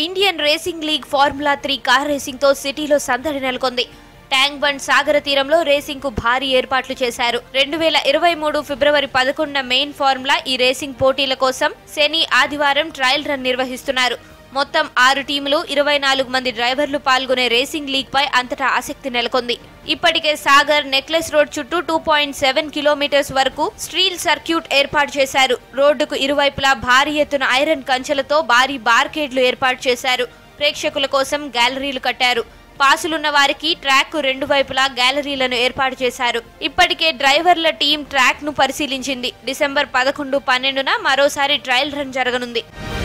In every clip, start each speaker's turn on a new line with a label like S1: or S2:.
S1: Indian racing league formula three car racing తో సిటీలో సందడి నెలకొంది ట్యాంక్ బండ్ సాగర తీరంలో రేసింగ్ కు భారీ ఏర్పాట్లు చేశారు రెండు వేల ఇరవై మూడు ఫిబ్రవరి పదకొండున మెయిన్ ఫార్ములా ఈ రేసింగ్ పోటీల కోసం శని ఆదివారం ట్రయల్ రన్ నిర్వహిస్తున్నారు మొత్తం ఆరు టీములు ఇరవై నాలుగు మంది డ్రైవర్లు పాల్గొనే రేసింగ్ లీగ్ పై అంతటా ఆసక్తి నెలకొంది ఇప్పటికే సాగర్ నెక్లెస్ రోడ్ చుట్టూ టూ పాయింట్ సెవెన్ కిలోమీటర్స్ వరకు స్టీల్ సర్క్యూట్ ఏర్పాటు చేశారు రోడ్డుకు ఇరువైపులా భారీ ఎత్తున ఐరన్ కంచెలతో భారీ బార్కేడ్లు ఏర్పాటు చేశారు ప్రేక్షకుల కోసం గ్యాలరీలు కట్టారు పాసులున్న వారికి ట్రాక్ కు రెండు వైపులా గ్యాలరీలను ఏర్పాటు చేశారు ఇప్పటికే డ్రైవర్ల టీం ట్రాక్ ను పరిశీలించింది డిసెంబర్ పదకొండు పన్నెండున మరోసారి ట్రయల్ రన్ జరగనుంది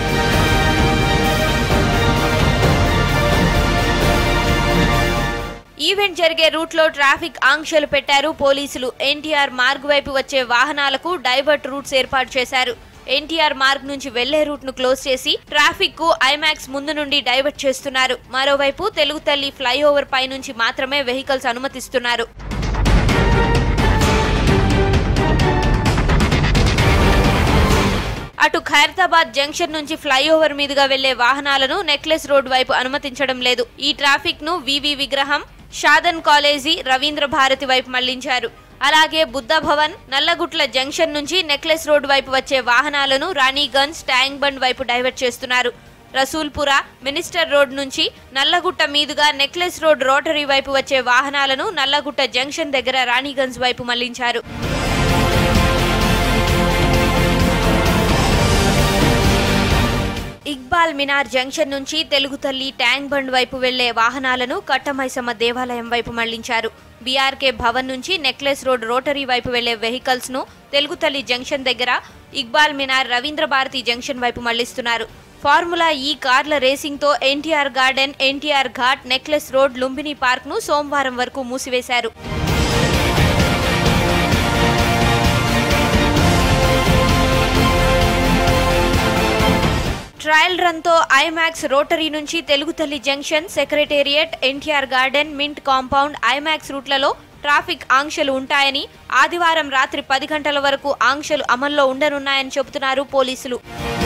S1: ఈవెంట్ జరిగే రూట్లో ట్రాఫిక్ ఆంక్షలు పెట్టారు పోలీసులు ఎన్టీఆర్ మార్గ్ వైపు వచ్చే వాహనాలకు డైవర్ట్ రూట్స్ ఏర్పాటు చేశారు ఎన్టీఆర్ మార్గ్ నుంచి వెళ్లే రూట్ ను క్లోజ్ చేసి ట్రాఫిక్ కు ఐమాక్స్ ముందు నుండి డైవర్ట్ చేస్తున్నారు మరోవైపు తెలుగు తల్లి ఫ్లైఓవర్ పై నుంచి మాత్రమే వెహికల్స్ అనుమతిస్తున్నారు అటు ఖైరతాబాద్ జంక్షన్ నుంచి ఫ్లైఓవర్ మీదుగా వెళ్లే వాహనాలను నెక్లెస్ రోడ్ వైపు అనుమతించడం లేదు ఈ ట్రాఫిక్ ను వివి విగ్రహం షాదన్ కాలేజీ రవీంద్ర భారతి వైపు మళ్లించారు అలాగే బుద్ధ భవన్ నల్లగుట్ల జంక్షన్ నుంచి నెక్లెస్ రోడ్ వైపు వచ్చే వాహనాలను రాణిగంజ్ ట్యాంక్ బండ్ వైపు డైవర్ట్ చేస్తున్నారు రసూల్పుర మినిస్టర్ రోడ్ నుంచి నల్లగుట్ట మీదుగా నెక్లెస్ రోడ్ రోటరీ వైపు వచ్చే వాహనాలను నల్లగుట్ట జంక్షన్ దగ్గర రాణిగంజ్ వైపు మళ్లించారు ఇక్బాల్ మినార్ జంక్షన్ నుంచి తెలుగు తల్లి ట్యాంక్ బండ్ వైపు వెళ్లే వాహనాలను కట్టమైసమ్మ దేవాలయం వైపు మళ్లించారు బీఆర్కే భవన్ నుంచి నెక్లెస్ రోడ్ రోటరీ వైపు వెళ్లే వెహికల్స్ ను తెలుగు తల్లి జంక్షన్ దగ్గర ఇక్బాల్ మినార్ రవీంద్ర భారతి జంక్షన్ వైపు మళ్లిస్తున్నారు ఫార్ములా ఈ కార్ల రేసింగ్ తో NTR garden NTR Ghat necklace road Lumbini park ను సోమవారం వరకు మూసివేశారు ట్రయల్ రన్ తో ఐమాక్స్ రోటరీ నుంచి Telugu Talli junction secretariat NTR garden mint compound IMAX రూట్లలో ట్రాఫిక్ ఆంక్షలు ఉంటాయని ఆదివారం రాత్రి పది గంటల వరకు ఆంక్షలు అమల్లో ఉండనున్నాయని చెబుతున్నారు పోలీసులు